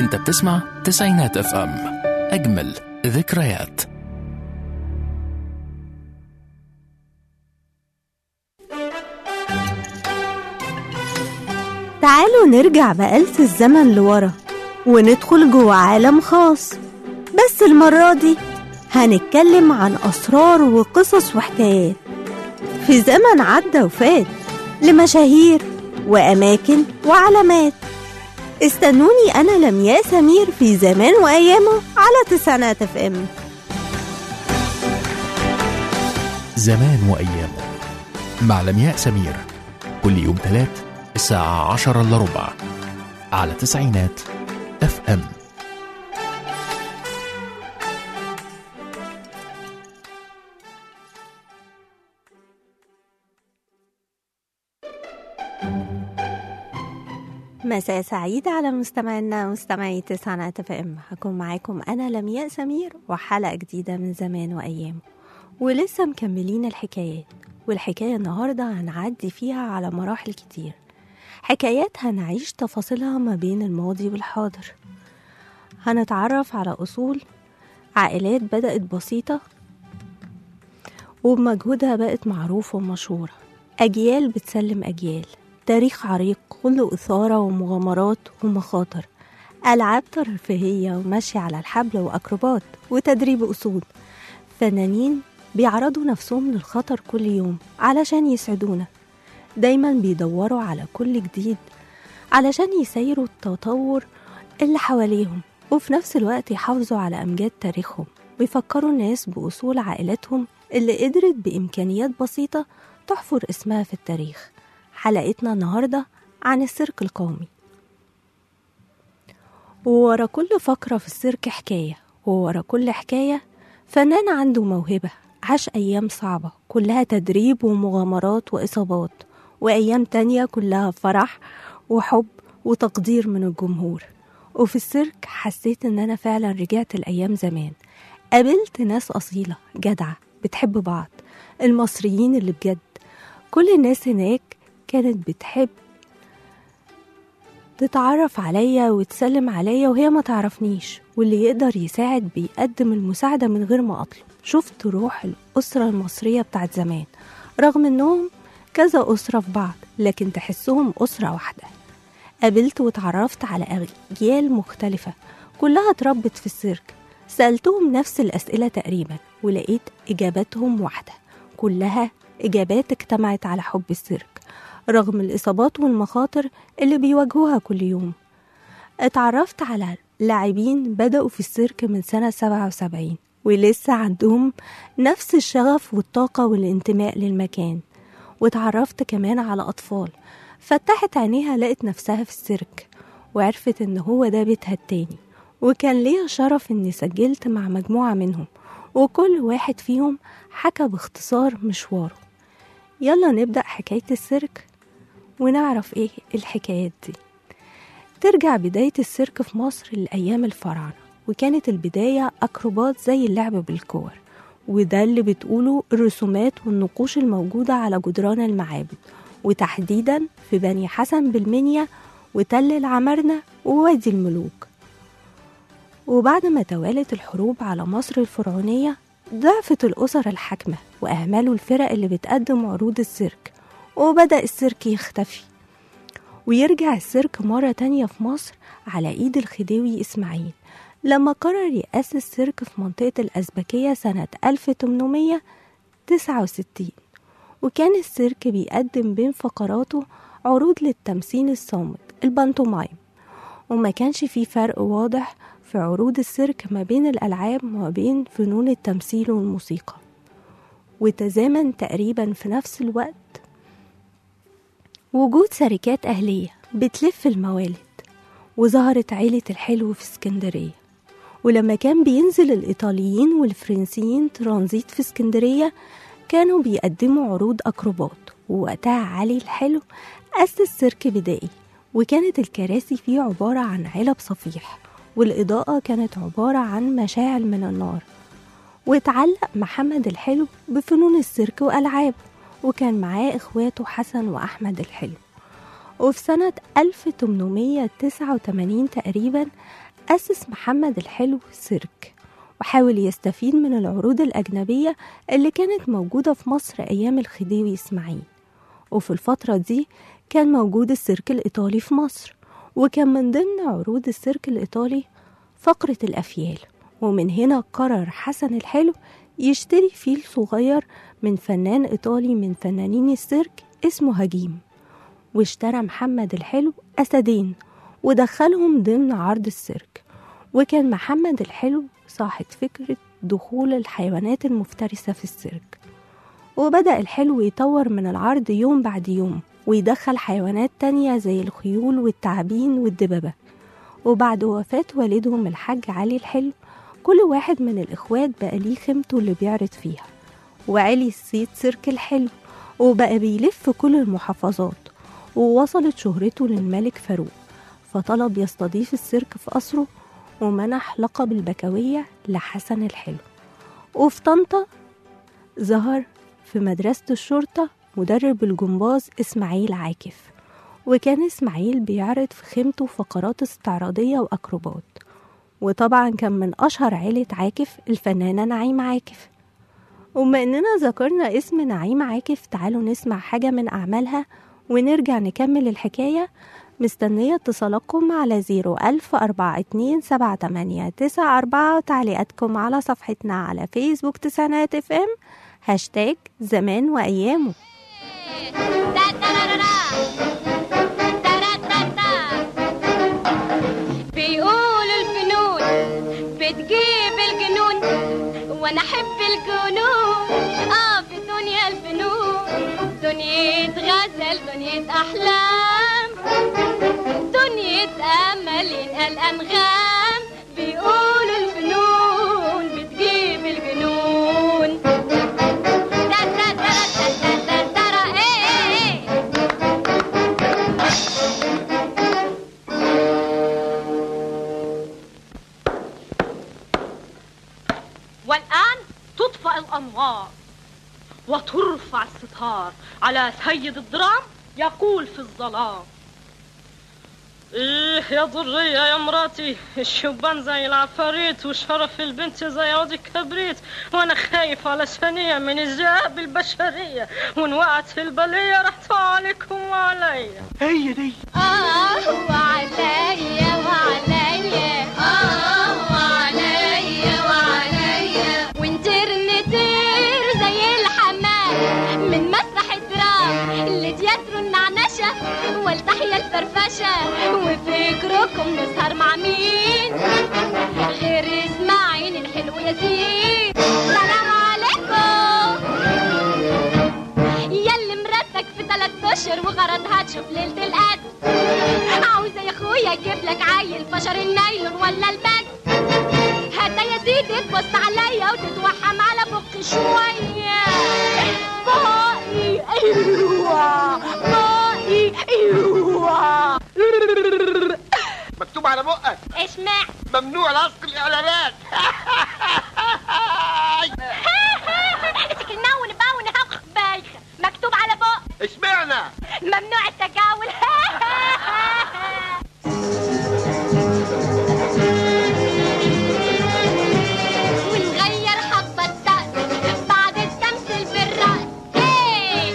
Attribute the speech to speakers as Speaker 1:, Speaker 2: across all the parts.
Speaker 1: انت بتسمع تسعينات اف ام اجمل ذكريات
Speaker 2: تعالوا نرجع بآلة الزمن لورا وندخل جوه عالم خاص بس المرة دي هنتكلم عن أسرار وقصص وحكايات في زمن عدى وفات لمشاهير وأماكن وعلامات استنوني أنا لمياء سمير في زمان وأيامه على تسعينات اف ام
Speaker 1: زمان وأيامه مع لمياء سمير كل يوم ثلاث الساعة عشرة إلا ربع على تسعينات اف ام
Speaker 2: مساء سعيد على مستمعينا ومستمعي تسعينات اف ام هكون معاكم انا لمياء سمير وحلقه جديده من زمان وايام ولسه مكملين الحكايات والحكايه النهارده هنعدي فيها على مراحل كتير حكايات هنعيش تفاصيلها ما بين الماضي والحاضر هنتعرف على اصول عائلات بدات بسيطه وبمجهودها بقت معروفه ومشهوره اجيال بتسلم اجيال تاريخ عريق كله إثارة ومغامرات ومخاطر ألعاب ترفيهية ومشي على الحبل وأكروبات وتدريب أسود فنانين بيعرضوا نفسهم للخطر كل يوم علشان يسعدونا دايما بيدوروا على كل جديد علشان يسيروا التطور اللي حواليهم وفي نفس الوقت يحافظوا على أمجاد تاريخهم ويفكروا الناس بأصول عائلتهم اللي قدرت بإمكانيات بسيطة تحفر اسمها في التاريخ حلقتنا النهاردة عن السيرك القومي وورا كل فقرة في السيرك حكاية وورا كل حكاية فنان عنده موهبة عاش أيام صعبة كلها تدريب ومغامرات وإصابات وأيام تانية كلها فرح وحب وتقدير من الجمهور وفي السيرك حسيت إن أنا فعلا رجعت الأيام زمان قابلت ناس أصيلة جدعة بتحب بعض المصريين اللي بجد كل الناس هناك كانت بتحب تتعرف عليا وتسلم عليا وهي ما تعرفنيش واللي يقدر يساعد بيقدم المساعدة من غير ما أطلب شفت روح الأسرة المصرية بتاعت زمان رغم إنهم كذا أسرة في بعض لكن تحسهم أسرة واحدة قابلت وتعرفت على أجيال مختلفة كلها اتربت في السيرك سألتهم نفس الأسئلة تقريبا ولقيت إجاباتهم واحدة كلها إجابات اجتمعت على حب السيرك رغم الإصابات والمخاطر اللي بيواجهوها كل يوم اتعرفت على لاعبين بدأوا في السيرك من سنة 77 ولسه عندهم نفس الشغف والطاقة والانتماء للمكان واتعرفت كمان على أطفال فتحت عينيها لقت نفسها في السيرك وعرفت إن هو ده بيتها التاني وكان ليا شرف إني سجلت مع مجموعة منهم وكل واحد فيهم حكى باختصار مشواره يلا نبدأ حكاية السيرك ونعرف ايه الحكايات دي ترجع بداية السيرك في مصر لأيام الفراعنة وكانت البداية أكروبات زي اللعب بالكور وده اللي بتقوله الرسومات والنقوش الموجودة على جدران المعابد وتحديدا في بني حسن بالمنيا وتل العمارنة ووادي الملوك وبعد ما توالت الحروب على مصر الفرعونية ضعفت الأسر الحاكمة وأهملوا الفرق اللي بتقدم عروض السيرك وبدأ السيرك يختفي ويرجع السيرك مرة تانية في مصر على إيد الخديوي إسماعيل لما قرر يأسس سيرك في منطقة الأزبكية سنة 1869 وكان السيرك بيقدم بين فقراته عروض للتمثيل الصامت البانتومايم وما كانش فيه فرق واضح في عروض السيرك ما بين الألعاب وما بين فنون التمثيل والموسيقى وتزامن تقريبا في نفس الوقت وجود شركات أهلية بتلف الموالد وظهرت عيلة الحلو في اسكندرية ولما كان بينزل الإيطاليين والفرنسيين ترانزيت في اسكندرية كانوا بيقدموا عروض أكروبات ووقتها علي الحلو أسس سيرك بدائي وكانت الكراسي فيه عبارة عن علب صفيح والإضاءة كانت عبارة عن مشاعل من النار واتعلق محمد الحلو بفنون السيرك وألعابه وكان معاه إخواته حسن وأحمد الحلو وفي سنة 1889 تقريبا أسس محمد الحلو سيرك وحاول يستفيد من العروض الأجنبية اللي كانت موجودة في مصر أيام الخديوي إسماعيل وفي الفترة دي كان موجود السيرك الإيطالي في مصر وكان من ضمن عروض السيرك الإيطالي فقرة الأفيال ومن هنا قرر حسن الحلو يشتري فيل صغير من فنان إيطالي من فنانين السيرك اسمه هجيم واشترى محمد الحلو أسدين ودخلهم ضمن عرض السيرك وكان محمد الحلو صاحب فكرة دخول الحيوانات المفترسة في السيرك وبدأ الحلو يطور من العرض يوم بعد يوم ويدخل حيوانات تانية زي الخيول والتعابين والدببة وبعد وفاة والدهم الحاج علي الحلو كل واحد من الإخوات بقى ليه خيمته اللي بيعرض فيها وعلي الصيت سيرك الحلو وبقى بيلف كل المحافظات ووصلت شهرته للملك فاروق فطلب يستضيف السيرك في قصره ومنح لقب البكوية لحسن الحلو وفي طنطا ظهر في مدرسة الشرطة مدرب الجمباز إسماعيل عاكف وكان إسماعيل بيعرض في خيمته فقرات استعراضية وأكروبات وطبعا كان من أشهر عيلة عاكف الفنانة نعيم عاكف وبما إننا ذكرنا اسم نعيم عاكف تعالوا نسمع حاجة من أعمالها ونرجع نكمل الحكاية مستنية اتصالاتكم على زيرو ألف أربعة اتنين سبعة تمانية تسعة أربعة وتعليقاتكم على صفحتنا على فيسبوك تسعينات اف ام هاشتاج زمان وأيامه
Speaker 3: بيقولوا الفنون بتجيب الجنون وانا احب الجنون اه في دنيا الفنون دنيا غزل دنيا احلام دنيا امل ينقل انغام بيقولوا الفنون بتجيب الجنون دا دا دا دا دا دا دا دا ايه ايه
Speaker 4: والآن تطفأ الأنوار وترفع الستار على سيد الدرام يقول في الظلام ايه يا ضرية يا مراتي الشبان زي العفاريت وشرف البنت زي عود الكبريت وانا خايف على ثانية من الذئاب البشرية وان وقعت في البلية راح تقع عليكم وعليا
Speaker 5: هي دي
Speaker 3: آه وعليا وعليا آه وعليا وعليا وانترنتير زي الحمام من مسرح الدرام لتياترو النعنشة والتحية الفرفشة وفكركم نسهر مع مين غير اسماعيل الحلو ياسين سلام عليكم ياللي مراتك في تلات اشهر وغرضها تشوف ليلة القدر عاوزة يا اخويا اجيب لك عيل فشر النايلون ولا البد هات يا سيدي تبص عليا وتتوحم على بقي شوية باقي ايوه باقي ايوه
Speaker 5: مكتوب على بقك
Speaker 3: اشمع
Speaker 5: ممنوع لصق الاعلانات
Speaker 3: نون باون هق بايخة مكتوب على بق
Speaker 5: اشمعنى
Speaker 3: ممنوع التجاول ونغير حبة الطقس بعد التمثيل بالرقص هي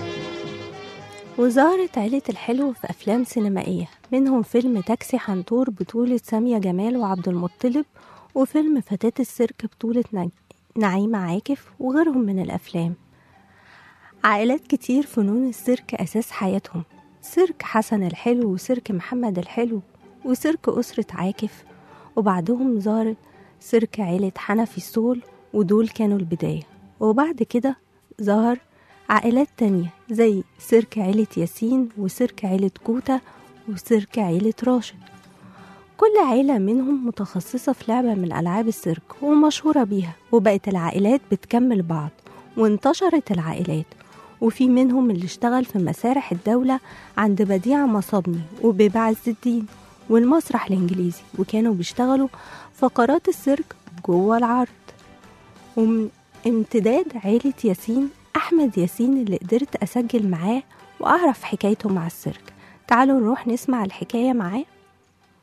Speaker 2: وظهرت عيلة الحلو في أفلام سينمائية منهم فيلم تاكسي حنطور بطولة سامية جمال وعبد المطلب وفيلم فتاة السيرك بطولة نج- نعيمة عاكف وغيرهم من الأفلام عائلات كتير فنون السيرك أساس حياتهم سيرك حسن الحلو وسيرك محمد الحلو وسيرك أسرة عاكف وبعدهم ظهر سيرك عيلة حنفي الصول ودول كانوا البداية وبعد كده ظهر عائلات تانية زي سيرك عيلة ياسين وسيرك عيلة كوتا وسيرك عيلة راشد كل عيلة منهم متخصصة في لعبة من ألعاب السيرك ومشهورة بيها وبقت العائلات بتكمل بعض وانتشرت العائلات وفي منهم اللي اشتغل في مسارح الدولة عند بديع مصابني وبيبع عز الدين والمسرح الإنجليزي وكانوا بيشتغلوا فقرات السيرك جوه العرض ومن امتداد عيلة ياسين أحمد ياسين اللي قدرت أسجل معاه وأعرف حكايته مع السيرك تعالوا نروح نسمع الحكاية معاه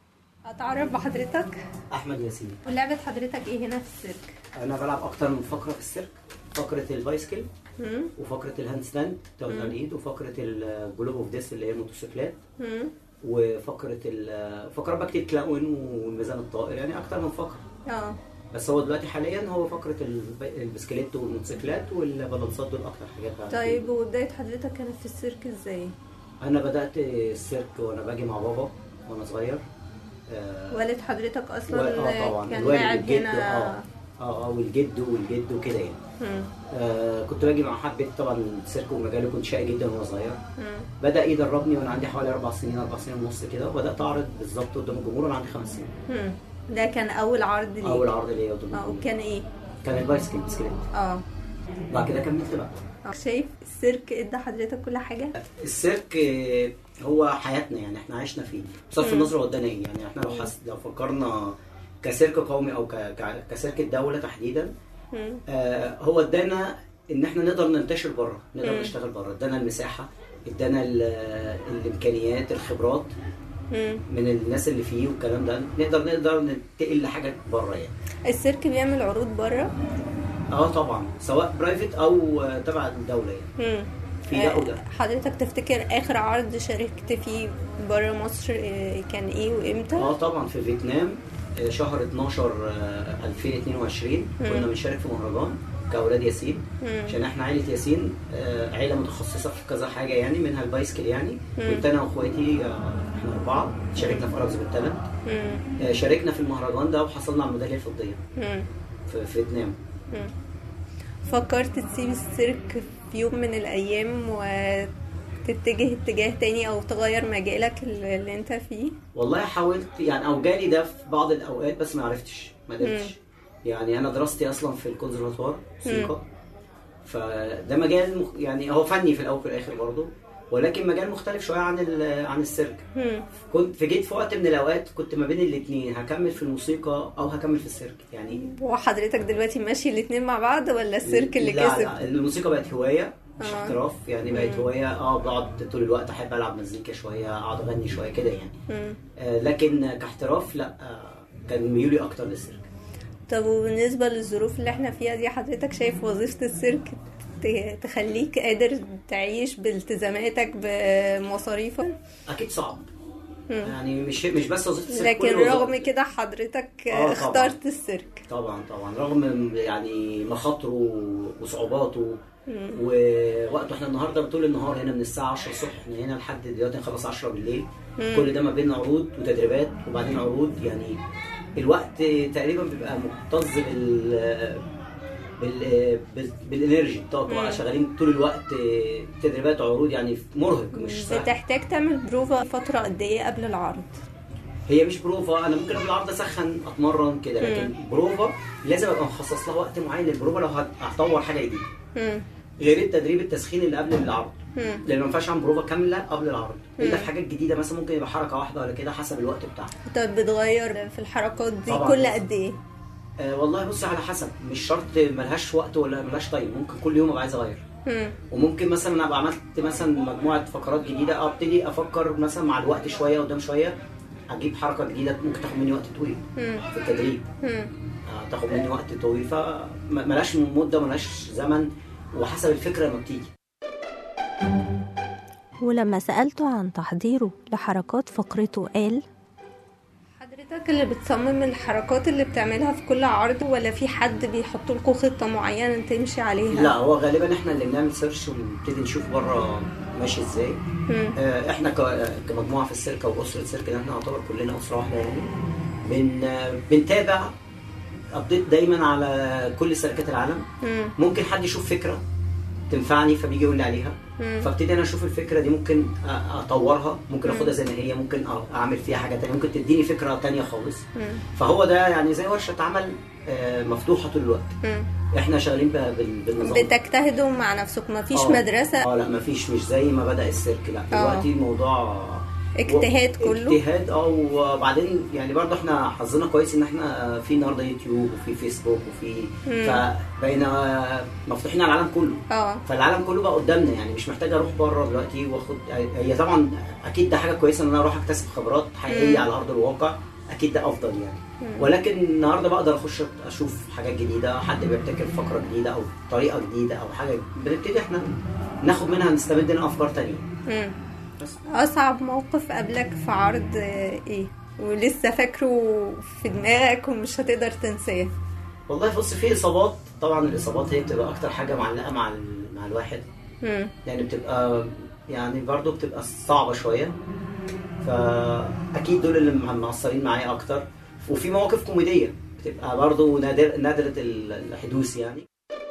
Speaker 2: هتعرف بحضرتك
Speaker 6: احمد ياسين
Speaker 2: ولعبة حضرتك ايه هنا في السيرك
Speaker 6: انا بلعب اكتر من فقره في السيرك فقره البايسكل
Speaker 2: مم.
Speaker 6: وفقره الهاند ستاند بتاعت الايد وفقره الجلوب اوف ديس اللي هي الموتوسيكلات
Speaker 2: مم.
Speaker 6: وفقره ال- فقره بقى كتير كلاون والميزان الطائر يعني اكتر من فقره
Speaker 2: اه
Speaker 6: بس هو دلوقتي حاليا هو فقره الب- البسكليت والموتوسيكلات والبالانسات دول اكتر حاجات بعمل
Speaker 2: طيب وبداية حضرتك كانت في السيرك ازاي؟
Speaker 6: انا بدات السيرك وانا باجي مع بابا وانا صغير آه،
Speaker 2: والد حضرتك
Speaker 6: و-
Speaker 2: اصلا
Speaker 6: اه طبعا
Speaker 2: كان
Speaker 6: الوالد
Speaker 2: لاعب
Speaker 6: والجد
Speaker 2: هنا
Speaker 6: اه اه اه والجد والجد وكده يعني
Speaker 2: مم.
Speaker 6: آه كنت باجي مع حبيت طبعا السيرك ومجاله كنت شقي جدا وانا صغير
Speaker 2: مم.
Speaker 6: بدا يدربني وانا عندي حوالي اربع سنين اربع سنين ونص كده وبدات اعرض بالظبط قدام الجمهور وانا عندي خمس سنين
Speaker 2: مم. ده كان اول عرض ليه
Speaker 6: اول عرض ليا قدام
Speaker 2: اه
Speaker 6: الجمهور
Speaker 2: وكان ايه؟
Speaker 6: كان البايسكل بسكليت
Speaker 2: اه
Speaker 6: بعد كده كملت بقى
Speaker 2: آه. شايف السيرك ادى حضرتك كل حاجة؟
Speaker 6: السيرك آه، هو حياتنا يعني احنا عشنا فيه بصرف النظر هو ادانا ايه يعني احنا لو حس... لو فكرنا كسيرك قومي او ك... ك... كسيرك الدوله تحديدا
Speaker 2: مم.
Speaker 6: آه هو ادانا ان احنا نقدر ننتشر بره نقدر
Speaker 2: مم.
Speaker 6: نشتغل بره ادانا المساحه ادانا ال- الامكانيات الخبرات
Speaker 2: مم.
Speaker 6: من الناس اللي فيه والكلام ده نقدر نقدر ننتقل لحاجه بره يعني
Speaker 2: السيرك بيعمل عروض بره؟
Speaker 6: اه طبعا سواء برايفت او آه، تبع الدوله يعني
Speaker 2: مم.
Speaker 6: في ده وده
Speaker 2: حضرتك تفتكر اخر عرض شاركت فيه بره مصر آه، كان ايه وامتى؟
Speaker 6: اه طبعا في فيتنام آه، شهر 12 آه، 2022 كنا بنشارك في مهرجان كاولاد ياسين
Speaker 2: مم.
Speaker 6: عشان احنا عيله ياسين آه، عيله متخصصه في كذا حاجه يعني منها البايسكل يعني
Speaker 2: مم.
Speaker 6: كنت انا واخواتي آه، احنا اربعه شاركنا في ارابز بالتالنت
Speaker 2: مم.
Speaker 6: آه، شاركنا في المهرجان ده وحصلنا على الميداليه الفضيه
Speaker 2: مم.
Speaker 6: في في فيتنام
Speaker 2: مم. فكرت تسيب السيرك في يوم من الايام وتتجه اتجاه تاني او تغير مجالك اللي انت فيه
Speaker 6: والله حاولت يعني او جالي ده في بعض الاوقات بس ما عرفتش ما قدرتش يعني انا دراستي اصلا في الكونسرفاتوار موسيقى فده مجال مخ... يعني هو فني في الاول وفي الاخر برضه ولكن مجال مختلف شويه عن ال... عن السيرك
Speaker 2: مم.
Speaker 6: كنت في جيت في وقت من الاوقات كنت ما بين الاثنين هكمل في الموسيقى او هكمل في السيرك يعني
Speaker 2: وحضرتك دلوقتي ماشي الاتنين مع بعض ولا السيرك اللي
Speaker 6: لا
Speaker 2: كسب؟
Speaker 6: لا الموسيقى بقت هوايه مش
Speaker 2: آه.
Speaker 6: احتراف يعني بقت هوايه اه بقعد طول الوقت احب العب مزيكا شويه اقعد اغني شويه كده يعني
Speaker 2: مم.
Speaker 6: آه لكن كاحتراف لا آه كان ميولي اكتر للسيرك
Speaker 2: طب وبالنسبة للظروف اللي احنا فيها دي حضرتك شايف وظيفة السيرك ت- تخليك قادر تعيش بالتزاماتك بمصاريفك
Speaker 6: اكيد صعب
Speaker 2: مم.
Speaker 6: يعني مش مش بس وظيفه السيرك
Speaker 2: لكن
Speaker 6: كل وظائف.
Speaker 2: رغم كده حضرتك
Speaker 6: آه، طبعاً.
Speaker 2: اخترت السيرك
Speaker 6: طبعا طبعا رغم يعني مخاطره وصعوباته ووقته احنا النهارده طول النهار هنا من الساعه 10 الصبح احنا هنا لحد دلوقتي نخلص 10 بالليل كل ده ما بين عروض وتدريبات وبعدين عروض يعني الوقت تقريبا بيبقى مكتظ بال بال بال- بالانرجي الطاقه بقى شغالين طول الوقت تدريبات وعروض يعني مرهق مش سهل
Speaker 2: بتحتاج تعمل بروفا فترة قد ايه قبل العرض
Speaker 6: هي مش بروفا انا ممكن قبل العرض اسخن اتمرن كده لكن بروفا لازم ابقى مخصص لها وقت معين للبروفا لو هت- هطور حاجه جديده
Speaker 2: مم.
Speaker 6: غير التدريب التسخين اللي قبل العرض
Speaker 2: مم.
Speaker 6: لان ما ينفعش اعمل بروفا كامله قبل العرض الا في حاجات جديده مثلا ممكن يبقى حركه واحده ولا كده حسب الوقت بتاعها
Speaker 2: طب بتغير في الحركات دي
Speaker 6: طبعاً.
Speaker 2: كل قد ايه
Speaker 6: أه والله بص على حسب مش شرط ملهاش وقت ولا ملهاش تايم ممكن كل يوم ابقى عايز اغير
Speaker 2: مم.
Speaker 6: وممكن مثلا ابقى عملت مثلا مجموعه فقرات جديده ابتدي افكر مثلا مع الوقت شويه قدام شويه اجيب حركه جديده ممكن تاخد مني وقت طويل
Speaker 2: مم.
Speaker 6: في التدريب
Speaker 2: مم.
Speaker 6: آه، تاخد مني وقت طويل فملاش مده ملاش زمن وحسب الفكره لما بتيجي
Speaker 2: ولما سألته عن تحضيره لحركات فقرته قال حضرتك اللي بتصمم الحركات اللي بتعملها في كل عرض ولا في حد بيحط لكم خطة معينة تمشي عليها؟
Speaker 6: لا هو غالبا احنا اللي بنعمل سيرش ونبتدي نشوف بره ماشي ازاي
Speaker 2: مم.
Speaker 6: آه، احنا ك- كمجموعه في السيرك او اسره سيرك احنا نعتبر كلنا اسره واحده يعني بن آه، بنتابع ابديت دايما على كل سيركات العالم
Speaker 2: مم.
Speaker 6: ممكن حد يشوف فكره تنفعني فبيجي يقول لي عليها
Speaker 2: مم.
Speaker 6: فابتدي انا اشوف الفكره دي ممكن أ- اطورها ممكن اخدها زي ما هي ممكن أ- اعمل فيها حاجه تانية ممكن تديني فكره تانية خالص
Speaker 2: مم.
Speaker 6: فهو ده يعني زي ورشه عمل آه، مفتوحه طول الوقت
Speaker 2: مم.
Speaker 6: احنا شغالين بقى بال- بالنظام
Speaker 2: بتجتهدوا مع نفسك مفيش
Speaker 6: آه.
Speaker 2: مدرسة
Speaker 6: اه لا مفيش مش زي ما بدا السيرك لا دلوقتي الموضوع
Speaker 2: اجتهاد كله؟
Speaker 6: اجتهاد اه وبعدين يعني برضه احنا حظنا كويس ان احنا في النهارده يوتيوب وفي فيسبوك وفي فبقينا مفتوحين على العالم كله
Speaker 2: اه
Speaker 6: فالعالم كله بقى قدامنا يعني مش محتاج اروح بره دلوقتي واخد هي طبعا اكيد ده حاجه كويسه ان انا اروح اكتسب خبرات حقيقيه
Speaker 2: مم.
Speaker 6: على ارض الواقع اكيد ده افضل يعني ولكن النهارده بقدر اخش اشوف حاجات جديده حد بيبتكر فقره جديده او طريقه جديده او حاجه بنبتدي احنا ناخد منها نستمد منها افكار تانية
Speaker 2: مم.
Speaker 6: بس
Speaker 2: أصعب موقف قابلك في عرض آه، إيه؟ ولسه فاكره في دماغك ومش هتقدر تنساه
Speaker 6: والله بص في اصابات طبعا الاصابات هي بتبقى اكتر حاجه معلقه مع ال- مع الواحد
Speaker 2: مم.
Speaker 6: يعني بتبقى يعني برضو بتبقى صعبه شويه فاكيد دول اللي مأثرين معايا اكتر وفي مواقف كوميديه بتبقى برضو نادر نادره الحدوث يعني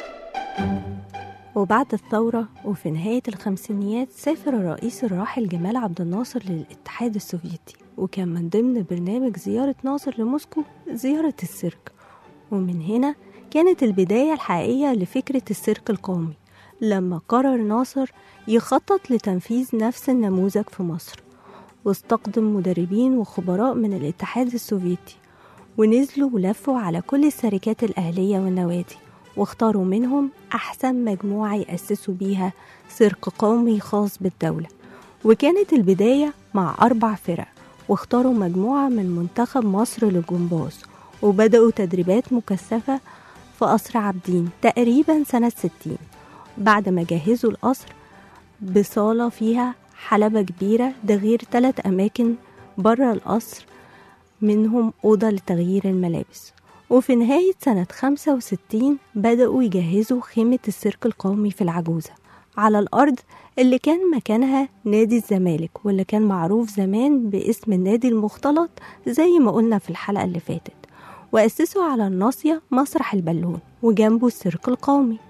Speaker 2: وبعد الثورة وفي نهاية الخمسينيات سافر الرئيس الراحل جمال عبد الناصر للاتحاد السوفيتي وكان من ضمن برنامج زيارة ناصر لموسكو زيارة السيرك ومن هنا كانت البداية الحقيقية لفكرة السيرك القومي لما قرر ناصر يخطط لتنفيذ نفس النموذج في مصر واستقدم مدربين وخبراء من الاتحاد السوفيتي ونزلوا ولفوا على كل الشركات الأهلية والنوادي واختاروا منهم أحسن مجموعة يأسسوا بيها سيرك قومي خاص بالدولة وكانت البداية مع أربع فرق واختاروا مجموعة من منتخب مصر للجمباز وبدأوا تدريبات مكثفة في قصر عابدين تقريبا سنة 60 بعد ما جهزوا القصر بصالة فيها حلبة كبيرة ده غير ثلاث أماكن بره القصر منهم أوضة لتغيير الملابس وفي نهاية سنة 65 بدأوا يجهزوا خيمة السيرك القومي في العجوزة على الأرض اللي كان مكانها نادي الزمالك واللي كان معروف زمان باسم النادي المختلط زي ما قلنا في الحلقة اللي فاتت وأسسوا على الناصية مسرح البالون وجنبه السيرك القومي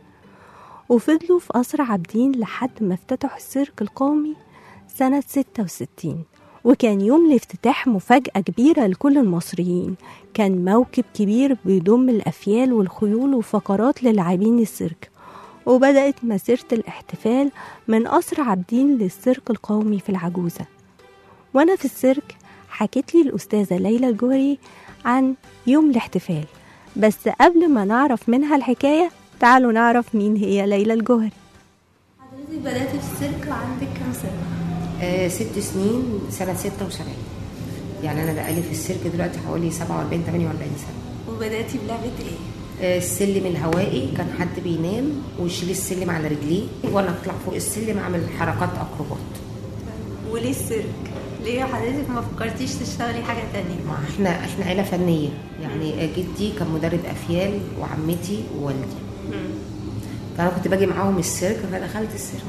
Speaker 2: وفضلوا في قصر عابدين لحد ما افتتحوا السيرك القومي سنة 66 وكان يوم الافتتاح مفاجأة كبيرة لكل المصريين كان موكب كبير بيضم الأفيال والخيول وفقرات للاعبين السيرك وبدأت مسيرة الاحتفال من قصر عابدين للسيرك القومي في العجوزة وأنا في السيرك حكت لي الأستاذة ليلى الجوهري عن يوم الاحتفال بس قبل ما نعرف منها الحكاية تعالوا نعرف مين هي ليلى الجوهري حضرتك بدأت في السيرك وعندك كام سنة؟
Speaker 7: آه ست سنين سنة 76 يعني أنا بقالي في السيرك دلوقتي حوالي 47 48 سنة
Speaker 2: وبدأتي بلعبة ايه؟
Speaker 7: آه السلم الهوائي كان حد بينام ويشيل السلم على رجليه وأنا أطلع فوق السلم أعمل حركات أكروبات
Speaker 2: وليه السيرك؟ ليه حضرتك ما فكرتيش تشتغلي حاجة تانية؟
Speaker 7: ما احنا احنا عيلة فنية يعني جدي كان مدرب أفيال وعمتي ووالدي فأنا كنت باجي معاهم السيرك فدخلت السيرك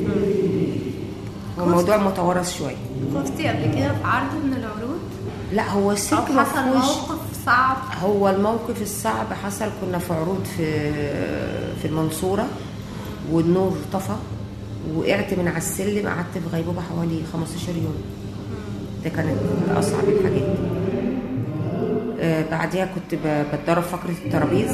Speaker 7: هو الموضوع متوارث شوية
Speaker 2: خفتي قبل كده في عرض من العروض؟
Speaker 7: لا هو
Speaker 2: أو
Speaker 7: السيرك ما
Speaker 2: حصل
Speaker 7: فيهوش
Speaker 2: موقف صعب
Speaker 7: هو الموقف الصعب حصل كنا في عروض في في المنصورة والنور طفى وقعت من على السلم قعدت في غيبوبة حوالي 15 يوم ده كانت من أصعب الحاجات آه بعديها كنت ب- بتدرب فقرة الترابيز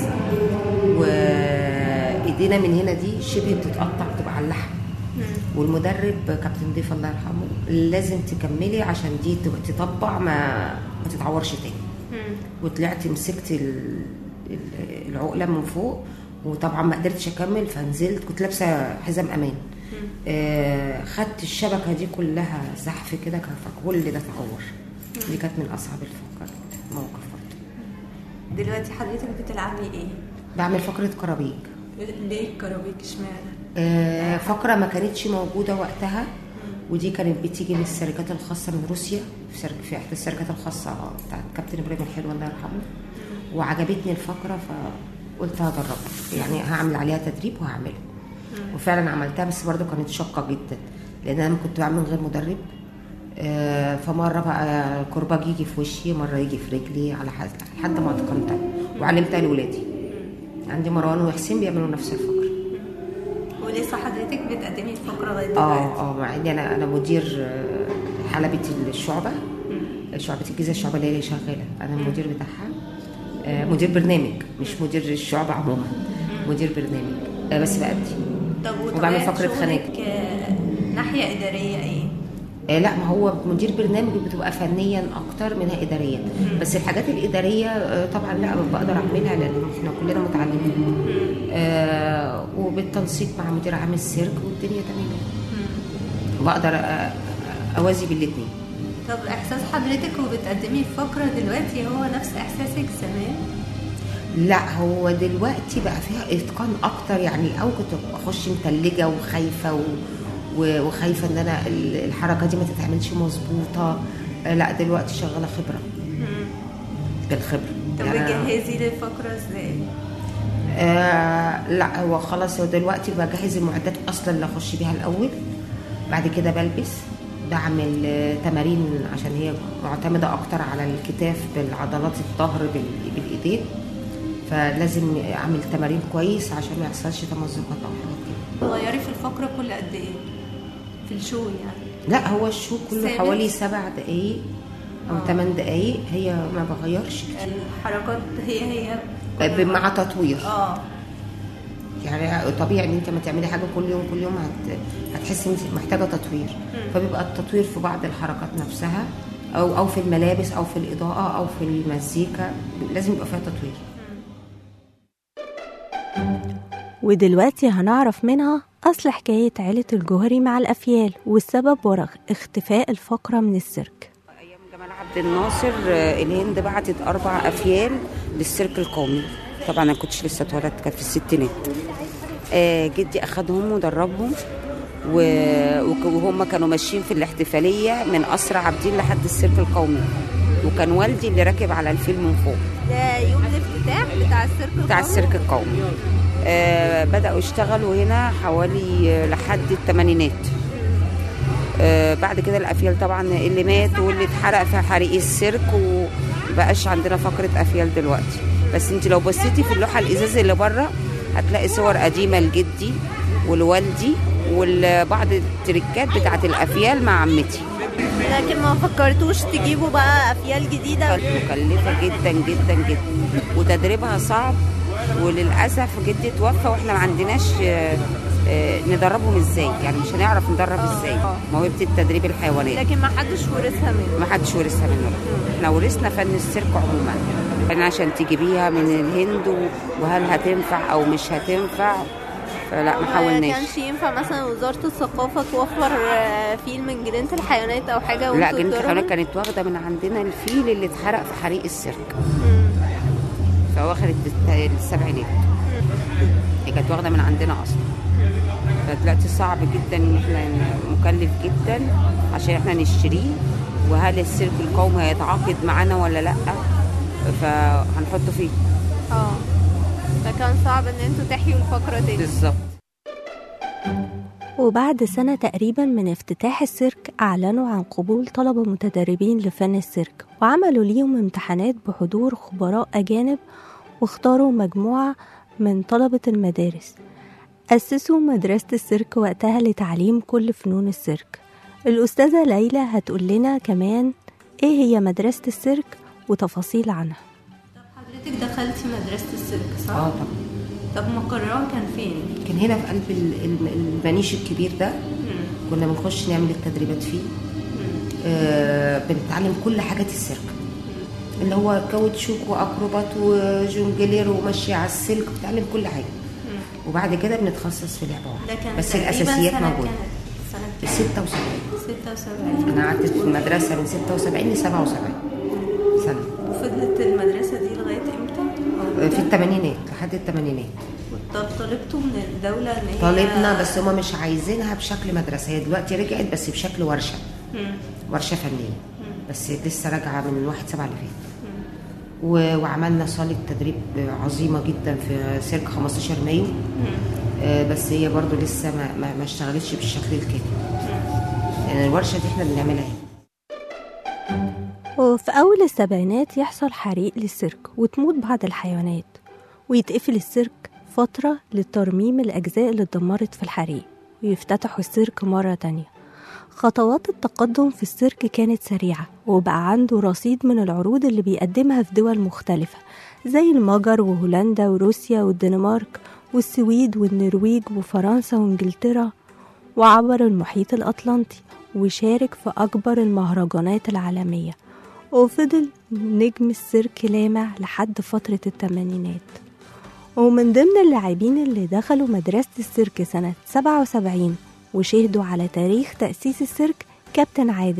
Speaker 7: وإيدينا من هنا دي شبه بتتقطع بتبقى على اللحم والمدرب كابتن ضيف الله يرحمه لازم تكملي عشان دي تبقى تطبع ما ما تتعورش تاني وطلعت مسكت ال- ال- العقله من فوق وطبعا ما قدرتش اكمل فنزلت كنت لابسه حزام امان آه خدت الشبكه دي كلها زحف كده كان فكل ده اتعور دي كانت من اصعب الفقرات موقف برضه
Speaker 2: دلوقتي حضرتك بتلعبي ايه؟
Speaker 7: بعمل فقره كرابيج
Speaker 2: ليه الكرابيك اشمعنى؟
Speaker 7: آه، فقرة ما كانتش موجودة وقتها ودي كانت بتيجي من الشركات الخاصة من روسيا في, شركة في إحدى الشركات الخاصة بتاعت كابتن إبراهيم الحلو الله يرحمه وعجبتني الفقرة فقلت هجربها يعني هعمل عليها تدريب وهعمله وفعلا عملتها بس برضو كانت شاقة جدا لأن أنا كنت بعمل من غير مدرب آه، فمرة بقى الكرباج يجي في وشي مرة يجي في رجلي على حد لحد ما اتقنتها وعلمتها لولادي عندي مروان وحسين بيعملوا نفس الفقرة
Speaker 2: ولسه حضرتك بتقدمي الفقرة لغاية
Speaker 7: اه اه مع اني انا انا مدير آه، حلبة الشعبة شعبة الجيزة الشعبة اللي هي شغالة انا المدير بتاعها آه، مدير برنامج مش مدير الشعبة عموما مدير برنامج آه، بس بأدي
Speaker 2: طب
Speaker 7: وبعمل
Speaker 2: وطبيعة
Speaker 7: فقرة
Speaker 2: شغلك،
Speaker 7: خناجر.
Speaker 2: آه، ناحية إدارية ايه؟
Speaker 7: آه، لا ما هو مدير برنامج بتبقى فنيا اكتر منها اداريا بس الحاجات الاداريه آه، طبعا لا بقدر اعملها لان احنا كلنا متعلمين آه وبالتنسيق مع مدير عام السيرك والدنيا تمام بقدر آه، اوازي بالاثنين
Speaker 2: طب احساس حضرتك وبتقدمي الفقره دلوقتي هو نفس احساسك زمان
Speaker 7: لا هو دلوقتي بقى فيها اتقان اكتر يعني او كنت اخش متلجه وخايفه و... و- وخايفه ان انا ال- الحركه دي ما تتعملش مظبوطه آه، لا دلوقتي شغاله خبره بالخبره
Speaker 2: طب
Speaker 7: يعني أنا-
Speaker 2: بتجهزي للفقره ازاي
Speaker 7: آه لا هو خلاص هو دلوقتي بجهز المعدات اصلا اللي اخش بيها الاول بعد كده بلبس بعمل آه، تمارين عشان هي معتمده اكتر على الكتاف بالعضلات الظهر بال- بالايدين فلازم اعمل تمارين كويس عشان ما يحصلش تمزقات او حاجات كده
Speaker 2: تغيري في الفقره كل قد ايه في الشو يعني
Speaker 7: لا هو الشو كله
Speaker 2: ثابت؟
Speaker 7: حوالي سبع دقايق او ثمان دقايق هي ما بغيرش
Speaker 2: الحركات هي هي
Speaker 7: آه، مع تطوير
Speaker 2: اه
Speaker 7: يعني طبيعي ان انت ما تعملي حاجه كل يوم كل يوم هت... هتحسي انت محتاجه تطوير فبيبقى التطوير في بعض الحركات نفسها او او في الملابس او في الاضاءه او في المزيكا لازم يبقى فيها تطوير
Speaker 2: ودلوقتي هنعرف منها أصل حكاية عيلة الجوهري مع الأفيال والسبب ورا اختفاء الفقرة من السيرك
Speaker 8: ايام جمال عبد الناصر آه، الهند بعتت اربع افيال للسيرك القومي طبعا انا كنتش لسه اتولدت كانت في الستينات آه، جدي اخدهم ودربهم و- وك- وهم كانوا ماشيين في الاحتفاليه من قصر عابدين لحد السيرك القومي وكان والدي اللي راكب على الفيل من فوق
Speaker 2: ده يوم الافتتاح بتاع السيرك
Speaker 8: بتاع السيرك القومي آه بدأوا يشتغلوا هنا حوالي آه، لحد الثمانينات آه بعد كده الأفيال طبعا اللي مات واللي اتحرق في حريق السيرك ومبقاش عندنا فقرة أفيال دلوقتي بس انت لو بصيتي في اللوحة الإزاز اللي بره هتلاقي صور قديمة لجدي ولوالدي وبعض التريكات بتاعت الأفيال مع عمتي
Speaker 2: لكن ما فكرتوش تجيبوا بقى أفيال جديدة
Speaker 8: مكلفة جدا جدا جدا وتدريبها صعب وللأسف جدي توفى واحنا ما عندناش آه، آه، ندربهم ازاي يعني مش هنعرف ندرب ازاي موهبة التدريب الحيوانات
Speaker 2: لكن ما حدش ورثها منه
Speaker 8: ما حدش ورثها منه احنا ورثنا فن السيرك عموما فاحنا عشان تجيبيها من الهند و- وهل هتنفع او مش هتنفع فلا ما
Speaker 2: ما
Speaker 8: حاولناش
Speaker 2: كانش ينفع مثلا وزارة الثقافة توفر آه، فيل من جنينة الحيوانات أو حاجة
Speaker 8: لا
Speaker 2: وانتوا
Speaker 8: جنينة
Speaker 2: تجربوا؟
Speaker 8: الحيوانات كانت واخدة من عندنا الفيل اللي اتحرق في حريق السيرك فواخدة الت- السبعينات هي كانت واخدة من عندنا أصلا فدلوقتي صعب جدا ان احنا مكلف جدا عشان احنا نشتريه وهل السيرك القومي هيتعاقد معانا ولا لا فهنحطه فيه
Speaker 2: اه فكان صعب ان انتوا تحيوا الفقرة دي
Speaker 8: بالظبط
Speaker 2: وبعد سنة تقريبا من افتتاح السيرك أعلنوا عن قبول طلبة متدربين لفن السيرك وعملوا ليهم امتحانات بحضور خبراء أجانب واختاروا مجموعة من طلبة المدارس أسسوا مدرسة السيرك وقتها لتعليم كل فنون السيرك الأستاذة ليلى هتقول لنا كمان إيه هي مدرسة السيرك وتفاصيل عنها حضرتك دخلتي مدرسة السيرك
Speaker 7: اه طبعا
Speaker 2: طب مقرها كان فين؟
Speaker 7: كان هنا في قلب ال- ال- المنيش الكبير ده كنا بنخش نعمل التدريبات فيه آه بنتعلم كل حاجات السيرك اللي هو كاوتشوك واكروبات وجونجلير ومشي على السلك بتتعلم كل حاجه وبعد كده بنتخصص في لعبه واحده بس الاساسيات موجوده
Speaker 2: سنة
Speaker 7: 76
Speaker 2: 76
Speaker 7: انا قعدت في المدرسه من 76 ل 77 سنه
Speaker 2: وفضلت المدرسة دي لغاية امتى؟
Speaker 7: آه، في الثمانينات لحد الثمانينات
Speaker 2: طب طلبتوا من الدولة ان هي
Speaker 7: طالبنا بس هما مش عايزينها بشكل مدرسه هي دلوقتي رجعت بس بشكل ورشه
Speaker 2: مم.
Speaker 7: ورشه فنيه بس لسه راجعه من واحد سبعة اللي فات و- وعملنا صاله تدريب عظيمه جدا في سيرك 15 مايو آه، بس هي برضو لسه ما, ما, ما اشتغلتش بالشكل الكامل يعني الورشه دي احنا بنعملها هنا
Speaker 2: وفي أول السبعينات يحصل حريق للسيرك وتموت بعض الحيوانات ويتقفل السيرك فترة لترميم الأجزاء اللي اتدمرت في الحريق ويفتتحوا السيرك مرة تانية خطوات التقدم في السيرك كانت سريعة وبقى عنده رصيد من العروض اللي بيقدمها في دول مختلفة زي المجر وهولندا وروسيا والدنمارك والسويد والنرويج وفرنسا وانجلترا وعبر المحيط الأطلنطي وشارك في أكبر المهرجانات العالمية وفضل نجم السيرك لامع لحد فترة التمانينات ومن ضمن اللاعبين اللي دخلوا مدرسة السيرك سنة 77 وشهدوا على تاريخ تأسيس السيرك كابتن عادل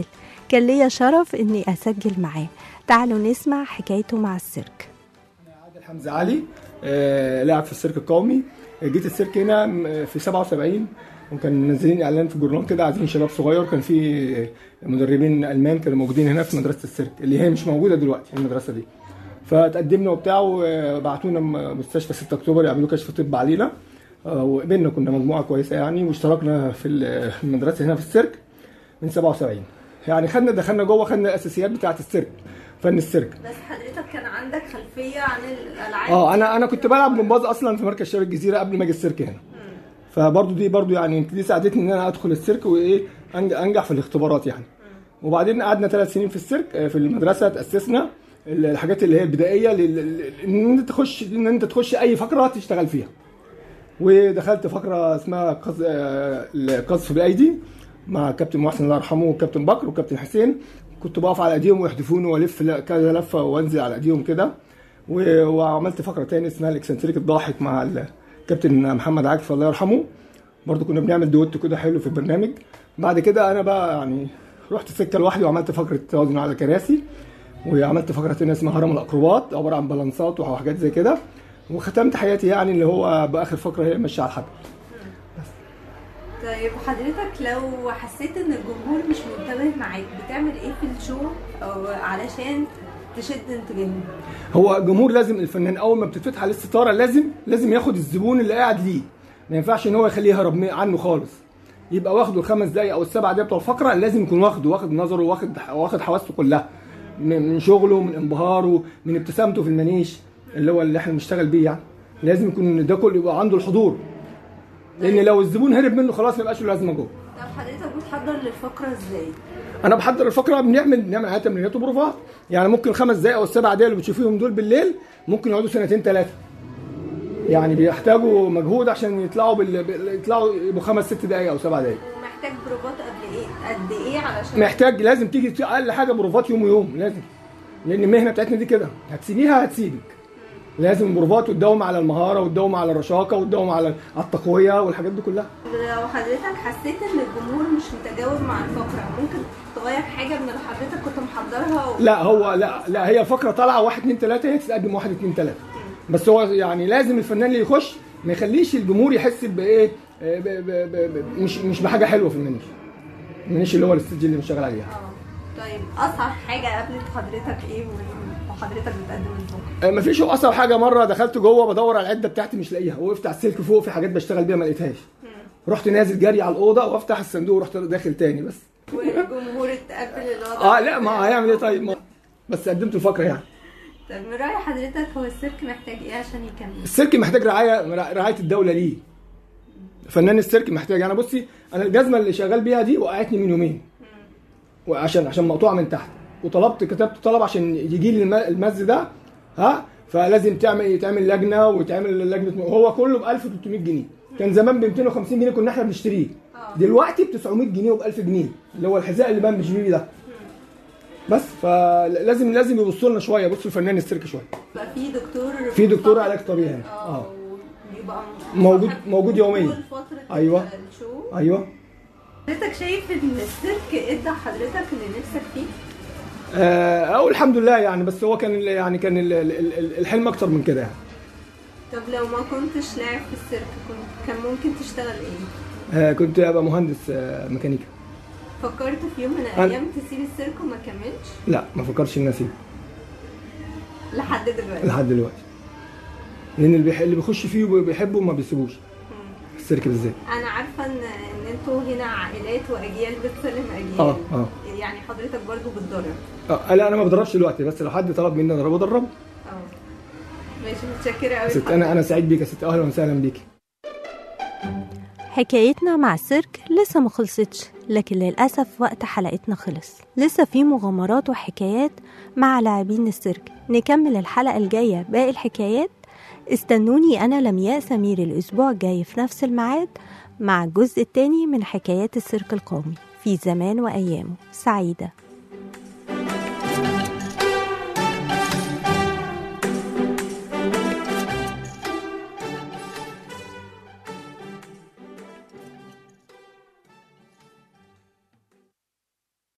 Speaker 2: كان ليا شرف اني اسجل معاه تعالوا نسمع حكايته مع السيرك
Speaker 9: عادل حمزه علي آه، لاعب في السيرك القومي جيت السيرك هنا م- في 77 وكان منزلين اعلان في الجورنال كده عايزين شباب صغير كان في مدربين المان كانوا موجودين هنا في مدرسه السيرك اللي هي مش موجوده دلوقتي المدرسه دي فتقدمنا وبتاع وبعتونا م- مستشفى 6 اكتوبر يعملوا كشف طب علينا آه، وقبلنا كنا مجموعه كويسه يعني واشتركنا في ال- المدرسه هنا في السيرك من 77 يعني خدنا دخلنا جوه خدنا الاساسيات بتاعه السيرك فن السيرك
Speaker 2: بس حضرتك كان عندك خلفيه عن الالعاب
Speaker 9: اه انا انا كنت بلعب جمباز اصلا في مركز شباب الجزيره قبل ما اجي السيرك هنا فبرضو دي برضو يعني دي ساعدتني ان انا ادخل السيرك وايه أنج- انجح في الاختبارات يعني وبعدين قعدنا ثلاث سنين في السيرك آه، في المدرسه تاسسنا ال- الحاجات اللي هي البدائيه لل- لل- ان انت تخش ان انت تخش اي فقره تشتغل فيها ودخلت فقره اسمها قذ- آه، القذف بالايدي مع كابتن محسن الله يرحمه وكابتن بكر وكابتن حسين كنت بقف على ايديهم ويحدفوني والف ل- كذا لفه وانزل على ايديهم كده و- وعملت فقره تاني اسمها الاكسنتريك الضاحك مع الكابتن محمد عاكف الله يرحمه برضو كنا بنعمل دويتو كده حلو في البرنامج بعد كده انا بقى يعني رحت سكه لوحدي وعملت فقره توازن على الكراسي وعملت فقره تانية اسمها هرم الاقربات عباره عن بالانسات وحاجات زي كده وختمت حياتي يعني اللي هو باخر فقره هي ماشيه على الحبل
Speaker 2: طيب حضرتك لو حسيت ان الجمهور مش منتبه معاك بتعمل ايه في الشو او علشان تشد انتباههم
Speaker 9: هو الجمهور لازم الفنان اول ما بتتفتح عليه الستاره لازم لازم ياخد الزبون اللي قاعد ليه ما ينفعش ان هو يخليه يهرب من- عنه خالص يبقى واخده الخمس دقايق او السبع دقايق بتوع الفقره لازم يكون واخده واخد نظره واخد واخد حواسه كلها من من شغله من انبهاره من ابتسامته في المنيش اللي هو اللي احنا بنشتغل بيه يعني لازم يكون ده كله يبقى عنده الحضور لان لو الزبون هرب منه خلاص ما يبقاش له لازمه جوه
Speaker 2: طب حضرتك بتحضر للفقره ازاي
Speaker 9: انا بحضر الفقره بنعمل بنعمل عليها تمرينات وبروفات يعني ممكن خمس دقائق او السبع دقائق اللي بتشوفيهم دول بالليل ممكن يقعدوا سنتين ثلاثه يعني بيحتاجوا مجهود عشان يطلعوا بال... بال- يطلعوا يبقوا خمس ست دقائق او سبع دقائق
Speaker 2: ومحتاج بروفات قد ايه قد ايه علشان
Speaker 9: محتاج لازم تيجي اقل حاجه بروفات يوم ويوم لازم لان المهنه بتاعتنا دي كده هتسيبيها هتسيبك لازم بروفات وتداوم على المهاره وتداوم على الرشاقه وتداوم على على التقويه والحاجات دي كلها
Speaker 2: لو حضرتك حسيت ان الجمهور مش متجاوب مع الفقره ممكن تغير حاجه من اللي حضرتك كنت محضرها و...
Speaker 9: لا هو لا لا هي الفقره طالعه واحد اتنين تلاته هي تتقدم واحد اتنين تلاته بس هو يعني لازم الفنان اللي يخش ما يخليش الجمهور يحس بايه ب- ب- ب- ب- مش مش بحاجه حلوه في المنيش المنيش اللي هو الاستديو اللي بنشتغل عليها
Speaker 2: اه طيب اصعب حاجه قابلت حضرتك ايه وال- وحضرتك بتقدم الفقره
Speaker 9: آه، مفيش هو اصعب حاجه مره دخلت جوه بدور على العده بتاعتي مش لاقيها وقفت على السلك فوق في حاجات بشتغل بيها ما لقيتهاش رحت نازل جري على الاوضه وافتح الصندوق ورحت داخل تاني بس
Speaker 2: والجمهور اتقبل الوضع
Speaker 9: اه لا ما هيعمل ايه طيب ما بس قدمت الفقره يعني
Speaker 2: طب من راي حضرتك هو السيرك محتاج ايه عشان يكمل
Speaker 9: السيرك محتاج رعايه رعايه الدوله ليه فنان السيرك محتاج انا بصي انا الجزمه اللي شغال بيها دي وقعتني من يومين وعشان عشان مقطوعه من تحت وطلبت كتبت طلب عشان يجي لي الم- المز ده ها فلازم تعمل يتعمل لجنه ويتعمل لجنه وهو كله ب 1300 جنيه كان زمان ب 250 جنيه كنا احنا بنشتريه دلوقتي ب 900 جنيه وب 1000 جنيه اللي هو الحذاء اللي بمشي بيه ده بس فلازم لازم يبصوا لنا شويه بصوا الفنان السيرك شويه
Speaker 2: يبقى في دكتور
Speaker 9: في دكتور علاج طبيعي هنا
Speaker 2: اه
Speaker 9: اه
Speaker 2: بيبقى
Speaker 9: موجود
Speaker 2: صاحب
Speaker 9: موجود يوميا
Speaker 2: طول فترة
Speaker 9: أيوة.
Speaker 2: الشو
Speaker 9: ايوه
Speaker 2: حضرتك شايف ان السيرك ادى حضرتك اللي نفسك فيه؟
Speaker 9: آه أو الحمد لله يعني بس هو كان ال- يعني كان ال- ال- ال- الحلم اكتر من كده يعني
Speaker 2: طب لو ما كنتش لاعب في السيرك كنت كان ممكن تشتغل ايه؟
Speaker 9: آه كنت ابقى مهندس آه ميكانيكا
Speaker 2: فكرت في يوم من
Speaker 9: أنا-
Speaker 2: الايام تسيب السيرك وما كملش
Speaker 9: لا ما فكرش ان اسيب
Speaker 2: لحد دلوقتي
Speaker 9: لحد دلوقتي لان اللي بيح- اللي بيخش فيه وبيحبه ما بيسيبوش السيرك بالذات
Speaker 2: انا عارفه ان ان انتوا هنا عائلات واجيال بتسلم اجيال
Speaker 9: اه اه
Speaker 2: يعني حضرتك برضو بتدرب
Speaker 9: اه لا انا ما بدربش دلوقتي بس لو حد طلب مني ادربه ادربه
Speaker 2: اه ماشي متشكره قوي
Speaker 9: ست انا انا سعيد بيك يا ست اهلا وسهلا بيك
Speaker 2: حكايتنا مع السيرك لسه ما خلصتش لكن للأسف وقت حلقتنا خلص لسه في مغامرات وحكايات مع لاعبين السيرك نكمل الحلقة الجاية باقي الحكايات استنوني أنا لمياء سمير الأسبوع الجاي في نفس الميعاد مع الجزء التاني من حكايات السيرك القومي في زمان وأيامه سعيدة